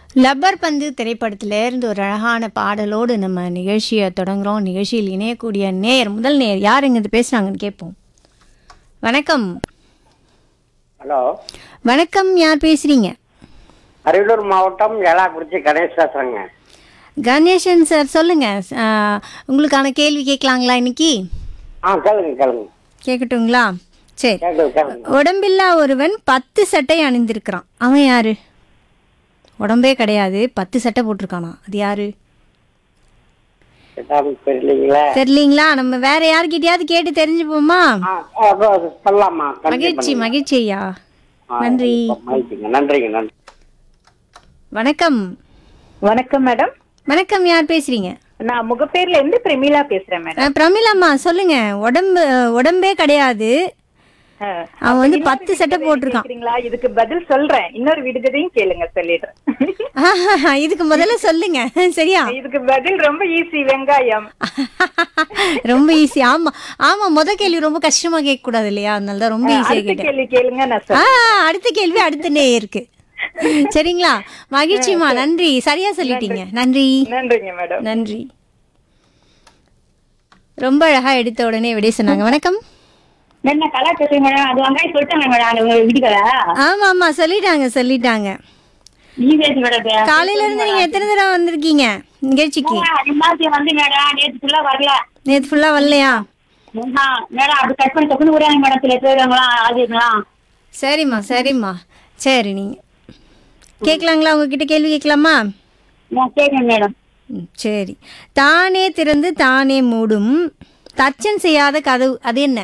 Rubber பந்து திரைப்படத்துல இருந்து ஒரு அழகான பாடலோடு நம்ம நிகழ்ச்சியை தொடங்குறோம் நிகழ்ச்சியில் இணையக்கூடிய நேர் முதல் நேர் யார் இங்கிருந்து பேசுறாங்கன்னு கேட்போம் வணக்கம் ஹலோ வணக்கம் யார் பேசுறீங்க அரியலூர் மாவட்டம் ஏலாக்குறிச்சி கணேஷ் பேசுறேங்க கணேசன் சார் சொல்லுங்க ஆ, உங்களுக்கான கேள்வி கேட்கலாங்களா இன்னைக்கு ஆ கேளுங்க கேளுங்க கேட்கட்டுங்களா சரி கேளுங்க கேளுங்க உடம்பில்லா ஒருவன் பத்து சட்டை அணிந்திருக்கிறான் அவன் யாரு உடம்பே கிடையாது பத்து சட்டை போட்டிருக்கானா அது யாரு கேட்டாலும் தெரியலீங்களே தெரியலீங்களா நம்ம வேற யார்கிட்டயாவது கேட்டு தெரிஞ்சுப்போமா ஆ, ஆ, அப்ப அது சொல்லலாமா கண்டிப்பா மகிழ்ச்சி பண்ணுங்க. மகிழ்ச்சி ஐயா ஆ, நன்றி மகிழ்ச்சிங்க நன்றிங்க நன்றி வணக்கம் வணக்கம் மேடம் வணக்கம் யார் பேசுறீங்க நான் முகப்பேர்ல இருந்து பிரமிளா பேசுறேன் மேடம் அஹ், பிரமிளாம்மா சொல்லுங்க உடம்பு உடம்பே கிடையாது அஹ், அவன் வந்து இன்னொரு பத்து சட்டை விடுகதை போட்டிருக்கான் கேக்குறீங்களா இதுக்கு பதில் சொல்றேன் இன்னொரு விடுகதையும் கேளுங்க சொல்லிடுறேன் ஆஹா, இதுக்கு முதல்ல சொல்லுங்க சரியா இதுக்கு பதில் ரொம்ப ஈஸி வெங்காயம் ரொம்ப ஈஸி ஆமா ஆமா முத கேள்வி ரொம்ப கஷ்டமா கேட்க கூடாது இல்லையா அதனால தான் ரொம்ப ஈஸியா அடுத்த கேட்டேன் கேள்வி கேளுங்க நான் ஆ சொல்றேன் அடுத்த கேள்வி அடுத்தனே இருக்கு சரிங்களா மகிழ்ச்சிமா நன்றி சரியா சொல்லிட்டீங்க நன்றி நன்றிங்க மேடம் நன்றி ரொம்ப அழகா எடுத்த உடனே விடை சொன்னாங்க வணக்கம் என்ன கலா பேசுறீங்க மேடம் அது வெங்காயம் சொல்லிட்டாங்க மேடம் அந்த வீட்டுக்கல ஆமா ஆமா சொல்லிட்டாங்க சொல்லிட்டாங்க நீ பேசு மேடம் காலையில இருந்து நீங்க எத்தனை தடவை வந்திருக்கீங்க நிகழ்ச்சிக்கு அம்மாச்சி வந்து மேடம் நேற்று ஃபுல்லா வரல நேத்து ஃபுல்லா வரலையா ஆ, மேடம் அப்படி கட் பண்ணி தப்புன்னு விடுறாங்க மேடம் சில பேருங்களாம் ஆகுதுங்களாம் சரிம்மா சரிம்மா சரி நீங்க கேட்கலாங்களா உங்ககிட்ட கேள்வி கேட்கலாமா நான் கேட்கேன் மேடம் ம், சரி தானே திறந்து தானே மூடும் தச்சன் செய்யாத கதவு அது என்ன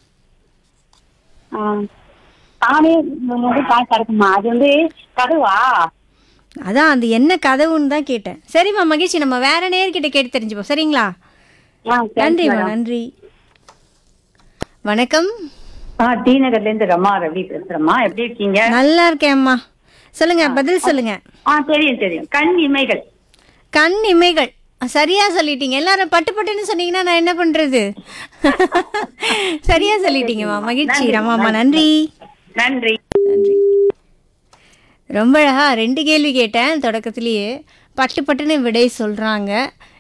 ஆ. தானே வந்து காசு கிடக்குமா அது வந்து கதவா அதான் அது என்ன கதவுன்னு தான் கேட்டேன் சரிம்மா மகிழ்ச்சி நம்ம வேற நேர்கிட்ட கேட்டு தெரிஞ்சுப்போம் சரிங்களா ஆ சரி நன்றிம்மா மேடம் நன்றி வணக்கம் ஆ டி நகர்ல இருந்து ரமா ரவி பேசுறேம்மா எப்படி இருக்கீங்க நல்லா இருக்கேன்ம்மா சொல்லுங்க பதில் சொல்லுங்க ஆ தெரியும் தெரியும் கண் இமைகள் கண் இமைகள் சரியா சொல்லிட்டீங்க எல்லாரும் பட்டு பட்டுன்னு சொன்னீங்கன்னா நான் என்ன பண்றது சரியா சொல்லிட்டீங்கம்மா மகிழ்ச்சி ரமாம்மா நன்றி நன்றி நன்றி ரொம்ப அழகா ரெண்டு கேள்வி கேட்டேன் தொடக்கத்திலேயே பட்டு பட்டுன்னு விடை சொல்றாங்க